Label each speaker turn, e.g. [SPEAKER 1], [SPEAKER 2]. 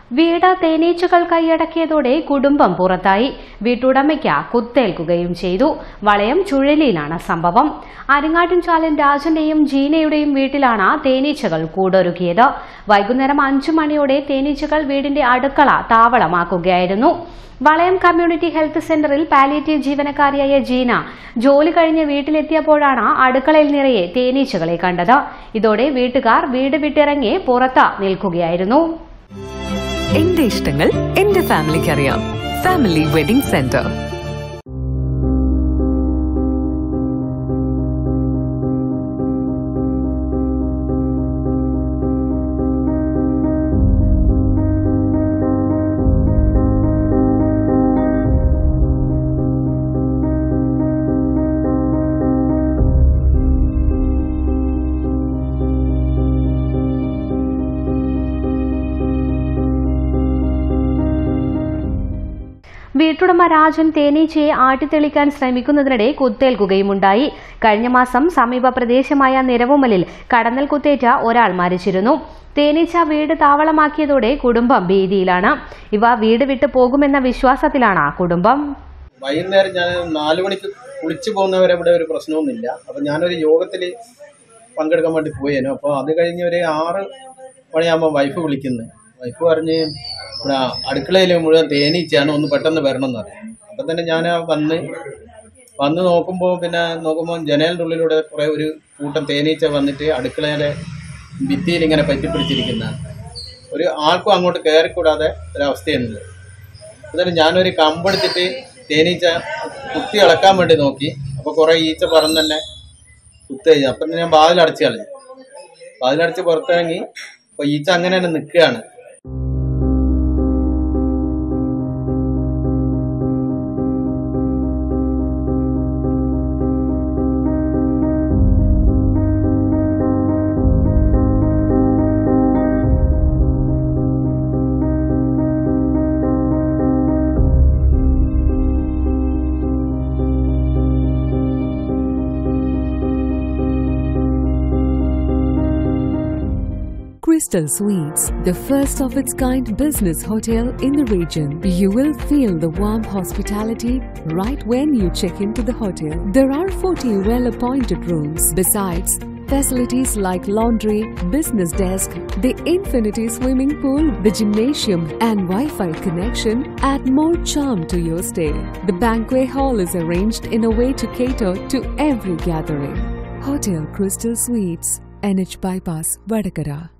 [SPEAKER 1] വീട് തേനീച്ചകൾ കൈയടക്കിയതോടെ കുടുംബം പുറത്തായി വീട്ടുടമയ്ക്ക് കുത്തേൽക്കുകയും ചെയ്തു വളയം ചുഴലിയിലാണ് സംഭവം അരിങ്ങാട്ടിൻചാലൻ രാജന്റെയും ജീനയുടെയും വീട്ടിലാണ് തേനീച്ചകൾ കൂടൊരുക്കിയത് വൈകുന്നേരം അഞ്ചു മണിയോടെ തേനീച്ചകൾ വീടിന്റെ അടുക്കള താവളമാക്കുകയായിരുന്നു വളയം കമ്മ്യൂണിറ്റി ഹെൽത്ത് സെന്ററിൽ പാലിയേറ്റീവ് ജീവനക്കാരിയായ ജീന ജോലി കഴിഞ്ഞ് വീട്ടിലെത്തിയപ്പോഴാണ് അടുക്കളയിൽ നിറയെ തേനീച്ചകളെ കണ്ടത് ഇതോടെ വീട്ടുകാർ വീട് വിട്ടിറങ്ങി പുറത്ത് നിൽക്കുകയായിരുന്നു
[SPEAKER 2] എന്റെ ഇഷ്ടങ്ങൾ എന്റെ ഫാമിലിക്ക് അറിയാം ഫാമിലി വെഡിംഗ് സെന്റർ
[SPEAKER 1] വീട്ടുടമ രാജൻ തേനീച്ചയെ ആട്ടിത്തെളിക്കാൻ ശ്രമിക്കുന്നതിനിടെ കുത്തേൽക്കുകയുമുണ്ടായി കഴിഞ്ഞ മാസം സമീപ പ്രദേശമായ നിരവുമലിൽ കടന്നൽ കുത്തേറ്റ ഒരാൾ മരിച്ചിരുന്നു തേനീച്ച വീട് താവളമാക്കിയതോടെ കുടുംബം ഭീതിയിലാണ് ഇവ വീട് വിട്ടു പോകുമെന്ന വിശ്വാസത്തിലാണ് കുടുംബം
[SPEAKER 3] വൈകുന്നേരം ഞാൻ നാല് മണിക്ക് കുളിച്ചു പോകുന്നവരെ ഇവിടെ ഒരു പ്രശ്നമൊന്നുമില്ല അപ്പം ഞാനൊരു യോഗത്തിൽ പങ്കെടുക്കാൻ വേണ്ടി പോയേനു അപ്പോൾ അത് കഴിഞ്ഞ് ഒരു ആറ് മണിയാകുമ്പോൾ വൈഫ് വിളിക്കുന്നു വൈഫ് പറഞ്ഞ് ഇവിടെ അടുക്കളയിൽ മുഴുവൻ തേനീച്ചയാണ് ഒന്ന് പെട്ടെന്ന് വരണം എന്ന് പറഞ്ഞു അപ്പം തന്നെ ഞാൻ വന്ന് വന്ന് നോക്കുമ്പോൾ പിന്നെ നോക്കുമ്പോൾ ജനലിൻ്റെ ഉള്ളിലൂടെ കുറേ ഒരു കൂട്ടം തേനീച്ച വന്നിട്ട് അടുക്കളയിലെ ഭിത്തിയിൽ ഇങ്ങനെ പറ്റിപ്പിടിച്ചിരിക്കുന്ന ഒരു ആൾക്കും അങ്ങോട്ട് കയറിക്കൂടാതെ ഒരവസ്ഥയുണ്ട് എന്നിട്ട് ഞാനൊരു കമ്പെടുത്തിട്ട് തേനീച്ച കുത്തി ഇളക്കാൻ വേണ്ടി നോക്കി അപ്പോൾ കുറേ ഈച്ച പറന്ന് തന്നെ കുത്തി അപ്പം ഞാൻ വാതിലടച്ച് കളഞ്ഞു വാതിലടച്ച് പുറത്തിറങ്ങി അപ്പോൾ ഈച്ച അങ്ങനെ തന്നെ നിൽക്കുകയാണ്
[SPEAKER 2] Crystal Suites, the first of its kind business hotel in the region. You will feel the warm hospitality right when you check into the hotel. There are 40 well appointed rooms. Besides, facilities like laundry, business desk, the infinity swimming pool, the gymnasium, and Wi Fi connection add more charm to your stay. The banquet hall is arranged in a way to cater to every gathering. Hotel Crystal Suites, NH Bypass, Vadakara.